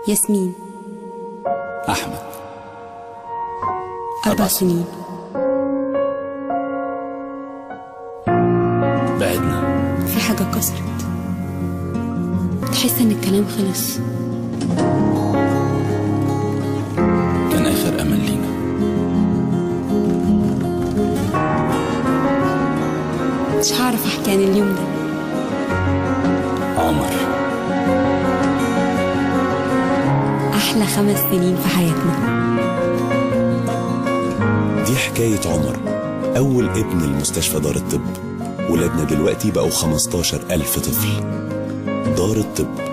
ياسمين أحمد أربع سنين بعدنا في حاجة كسرت تحس إن الكلام خلص كان آخر أمل لينا مش هعرف أحكي عن اليوم ده عمر أحلى خمس سنين في حياتنا دي حكاية عمر أول ابن المستشفى دار الطب ولادنا دلوقتي بقوا 15 ألف طفل دار الطب